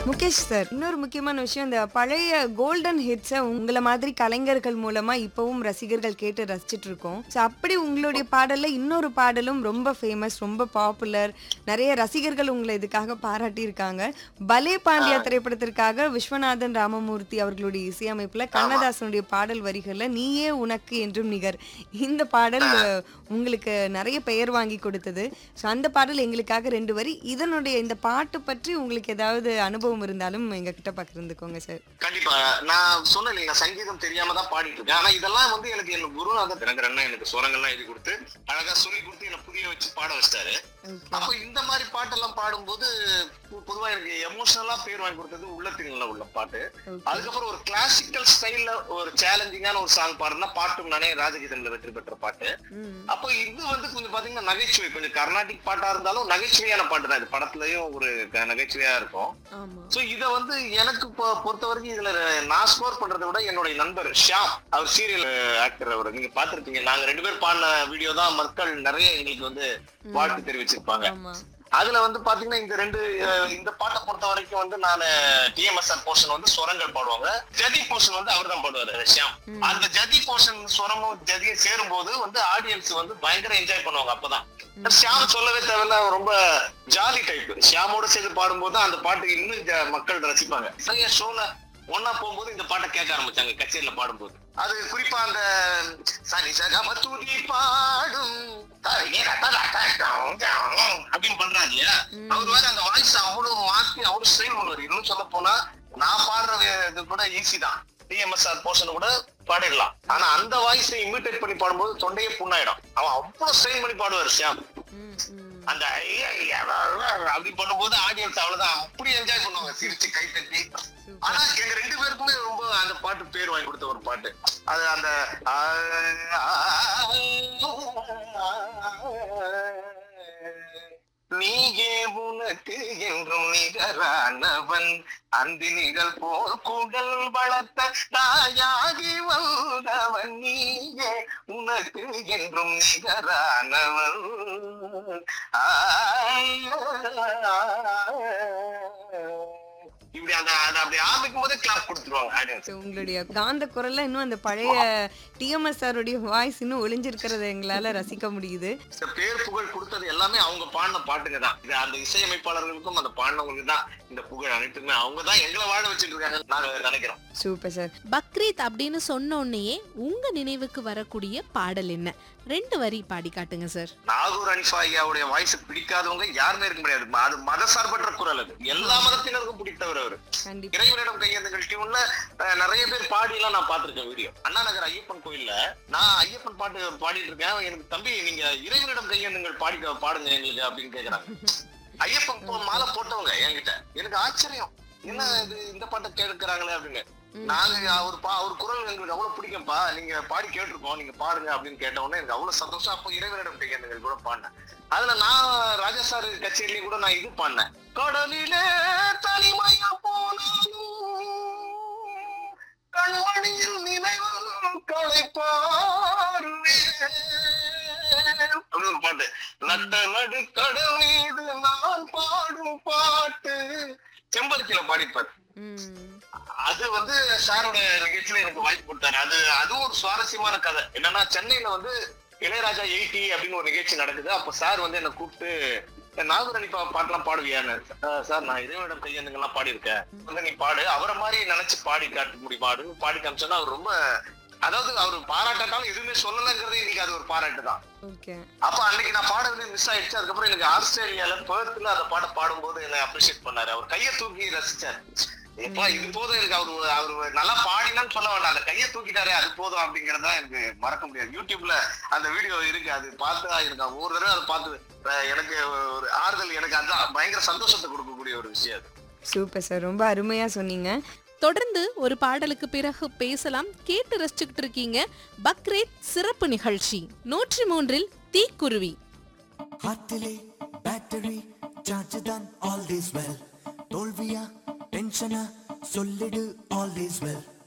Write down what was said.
Mukesh sir இன்னொரு முக்கியமான விஷயம் இந்த பழைய கோல்டன் ஹிட்ஸை உங்களை மாதிரி கலைஞர்கள் மூலமா இப்பவும் ரசிகர்கள் கேட்டு ரசிச்சிட்டு இருக்கோம் ஸோ அப்படி உங்களுடைய பாடல்ல இன்னொரு பாடலும் ரொம்ப ஃபேமஸ் ரொம்ப பாப்புலர் நிறைய ரசிகர்கள் உங்களை இதுக்காக பாராட்டி இருக்காங்க பலே பாண்டியா திரைப்படத்திற்காக விஸ்வநாதன் ராமமூர்த்தி அவர்களுடைய இசையமைப்புல கண்ணதாசனுடைய பாடல் வரிகள்ல நீயே உனக்கு என்றும் நிகர் இந்த பாடல் அஹ், உங்களுக்கு நிறைய பெயர் வாங்கி கொடுத்தது ஸோ அந்த பாடல் எங்களுக்காக ரெண்டு வரி இதனுடைய இந்த பாட்டு பற்றி உங்களுக்கு ஏதாவது அனுபவம் இருந்தாலும் எங்ககிட்ட பகிர்ந்துக்கோங்க சார் கண்டிப்பா நான் சொன்னேன் இல்லைங்க சங்கீதம் தெரியாம தான் பாடிட்டு இருக்கேன் ஆனா இதெல்லாம் வந்து எனக்கு என் குருநாதர் தினகர் அண்ணா எனக்கு சுரங்கள்லாம் எழுதி கொடுத்து அழகா சொல்லி கொடுத்து என்ன புரிய வச்சு பாட வச்சிட்டாரு ஓகே அப்போ இந்த மாதிரி பாட்டெல்லாம் பாடும்போது பொ- பொதுவா எனக்கு எமோஷனலா பேர் வாங்கி கொடுத்தது உள்ளத்தின்ல உள்ள பாட்டு அதுக்கப்புறம் ஒரு கிளாசிக்கல் ஸ்டைல்ல ஒரு சேலஞ்சிங்கான ஒரு சாங் பாடுனா பாட்டும் நானே ராஜகீதம்ல வெற்றி பெற்ற பாட்டு அப்போ இது வந்து கொஞ்சம் பாத்தீங்கன்னா நகைச்சுவை கொஞ்சம் கர்நாடிக் பாட்டா இருந்தாலும் நகைச்சுவையான பாட்டு தான் இது படத்துலயும் ஒரு க- நகைச்சுவையா இருக்கும் ஆமா சோ இத வந்து எனக்கு பொ- பொறுத்த வரைக்கும் இதுல நான் ஸ்கோர் பண்றதை விட என்னுடைய நண்பர் ஷியாம் அவர் சீரியல் ஆக்டர் அவர் நீங்க பாத்திருப்பீங்க நாங்க ரெண்டு பேர் பாடின வீடியோ தான் மக்கள் நிறைய எங்களுக்கு வந்து வாழ்த்து தெரிவிச்சிருப்பாங்க ஆமா அதுல வந்து பாத்தீங்கன்னா இந்த ரெண்டு அஹ், இந்த பாட்டை பொறுத்த வரைக்கும் வந்து நான் டிஎம்எஸ்ஆர் போர்ஷன் வந்து சுரங்கள் பாடுவாங்க ஜதி போர்ஷன் வந்து அவர் தான் பாடுவாரு ஷியாம் அந்த ஜதி போர்ஷன் சுரமும் ஜதியும் சேரும் போது வந்து ஆடியன்ஸ் வந்து பயங்கர என்ஜாய் பண்ணுவாங்க அப்பதான் ஷியாம் சொல்லவே தேவையில்ல அவர் ரொம்ப ஜாலி டைப் ஷியாமோட சேர்ந்து பாடும்போது தான் அந்த பாட்டுக்கு இன்னும் ஜ- மக்கள் ரசிப்பாங்க நிறைய ஷோல ஒன்னா போகும்போது இந்த பாட்டை கேட்க ஆரம்பிச்சாங்க கச்சேரியில பாடும்போது அது குறிப்பா அந்த சனி சகம துதி பாடும் தரையே ரத்ததா கஷ்டம் அப்படின்னு பண்றாரு இல்லையா அவர் வேற அந்த வாய்ஸ் அவ்வளவு மாத்தி அவ்வளவு ஸ்டைல் பண்ணுவாரு இன்னும் சொல்ல போனா நான் பாடுற இது கூட ஈஸி தான் டிஎம்எஸ்ஆர் போர்ஷன் கூட பாடிடலாம் ஆனா அந்த வாய்ஸை இமிட்டேட் பண்ணி பாடும்போது தொண்டையே புண்ணாயிடும் அவன் அவ்வளவு ஸ்ட்ரெயின் பண்ணி பாடுவாரு ஷியாம் ம், ம். அந்த ஐயா, ஐயா, அப்படி பண்ணும்போது ஆடியன்ஸ் அவ்வளவுதான் அப்படி என்ஜாய் பண்ணுவாங்க சிரிச்சு கை தட்டி ஆனா எங்க ரெண்டு பேருக்குமே ரொம்ப அந்த பாட்டு பேர் வாங்கி கொடுத்த ஒரு பாட்டு அது அந்த ஆ, நீயே உனக்கு என்றும் நிகரானவன் அந்தினிகள் போல் குடல் வளர்த்த தாயாகி வந்தவன் நீயே உனக்கு என்றும் நிகரானவன் ஆ, இப்படி அந்த அந்த அப்படி ஆரம்பிக்கும் போதே கிளாப் கொடுத்துருவாங்க ஆடியன்ஸ் So, உங்களுடைய காந்த குரல்ல இன்னும் அந்த பழைய டிஎம்எஸ் சாருடைய வாய்ஸ் இன்னும் ஒளிஞ்சிருக்கிறத எங்களால ரசிக்க முடியுது இந்த பேர் புகழ் கொடுத்தது எல்லாமே அவங்க பாடின பாட்டுங்க தான் இது அந்த இசையமைப்பாளர்களுக்கும் அந்த பாடினவங்களுக்கு தான் இந்த புகழ் அனைத்துமே அவங்க தான் எங்களை வாழ வச்சுட்டு இருக்காங்க நாங்க நினைக்கிறோம் சூப்பர் சார் பக்ரீத் அப்படின்னு சொன்ன உடனேயே உங்க நினைவுக்கு வரக்கூடிய பாடல் என்ன ரெண்டு வரி பாடி காட்டுங்க சார் நாகூர் அனிஃபா ஐயாவுடைய வாய்ஸ் பிடிக்காதவங்க யாருமே இருக்க முடியாது அது மத சார்பற்ற குரல் அது எல்லா மதத்தினருக்கும் பிடித்தவர் அவரு கண்டிப்பா இறைவனிடம் கையெழுந்துகள் டியூன்ல நிறைய பேர் பாடி எல்லாம் நான் பார்த்திருக்கேன் வீடியோ அண்ணா நகர் ஐயப்பன் கோயில்ல நான் ஐயப்பன் பாட்டு பாடிட்டு இருக்கேன் எனக்கு தம்பி நீங்க இறைவனிடம் கையெழுந்துங்கள் பாடி பாடுங்க எங்களுக்கு அப்படின்னு கேக்குறாங்க ஐயப்பன் போ- மாலை போட்டவங்க என்கிட்ட எனக்கு ஆச்சரியம் என்ன இது இந்த பாட்டை கேட்கிறாங்களே அப்படின்னு நாங்க அவர் பா அவர் குரல் எங்களுக்கு அவ்வளவு பிடிக்கும்ப்பா நீங்க பாடி கேட்டிருக்கோம் நீங்க பாடுங்க அப்படின்னு கேட்ட உடனே எனக்கு அவ்வளவு சந்தோஷம் அப்போ இறைவனிடம் கையெழுந்துங்கள் கூட பாடினேன் அதுல நான் ராஜா சார் கச்சேரியிலையும் கூட நான் இது பாடினேன் கடலிலே தனிமையா போனாலும் கண்மணியில் நினைவு களைப்பாருவேன் அப்படின்னு ஒரு பாட்டு நட்ட நடு கடல் மீது நான் பாடும் பாட்டு செம்பருத்தியில பாடிப்பாரு ம் அது வந்து சாரோட நிகழ்ச்சியில எனக்கு வாய்ப்பு கொடுத்தாரு அது அதுவும் ஒரு சுவாரஸ்யமான கதை என்னன்னா சென்னையில வந்து இளையராஜா எயிட்டி அப்படின்னு ஒரு நிகழ்ச்சி நடக்குது அப்ப சார் வந்து என்ன கூப்பிட்டு நாகரணி பா பாட்டெல்லாம் பாடுவியான்னு "அஹ் சார் நான் இறைவனிடம் கையெழுந்துங்கெல்லாம் பாடியிருக்கேன் வந்து நீ பாடு அவரை மாதிரி நினைச்சு பாடி காட்ட முடியுமா அப்படின்னு பாடி காமிச்சோன்னா அவர் ரொம்ப அதாவது அவர் பாராட்டாட்டாலும் எதுவுமே சொல்லலைங்கிறதே இன்னைக்கு அது ஒரு பாராட்டு தான் ஓகே அப்ப அன்னைக்கு நான் பாடுறது மிஸ் ஆயிடுச்சு அதுக்கப்புறம் எனக்கு ஆஸ்திரேலியால பேர்த்ல அந்த பாட்டை பாடும்போது என்னை அப்ரிஷியேட் பண்ணாரு அவர் கையை தூக்கி ரசிச்சார் எப்பா இது போதும் எனக்கு அவரு அவரு நல்லா பாடினான்னு சொல்ல வேண்டாம் அந்த கையை தூக்கிட்டாரே அது போதும் அப்படிங்கறதா எனக்கு மறக்க முடியாது யூடியூப்ல அந்த வீடியோ இருக்கு அது பார்த்து எனக்கு ஒவ்வொரு தடவை அதை பார்த்து அஹ், எனக்கு ஒரு ஆறுதல் எனக்கு அதான் பயங்கர சந்தோஷத்தை கொடுக்கக்கூடிய ஒரு விஷயம் அது சூப்பர் சார் ரொம்ப அருமையா சொன்னீங்க தொடர்ந்து ஒரு பாடலுக்கு பிறகு பேசலாம் கேட்டு ரசிச்சுக்கிட்டு இருக்கீங்க பக்ரீத் சிறப்பு நிகழ்ச்சி நூற்றி மூன்றில் தீக்குருவி ஹார்ட்டிலே பேட்டரி சார்ஜ் தான் ஆல் இஸ் வெல் தோல்வியா டென்ஷனா சொல்லிடு ஆல் இஸ் வெல்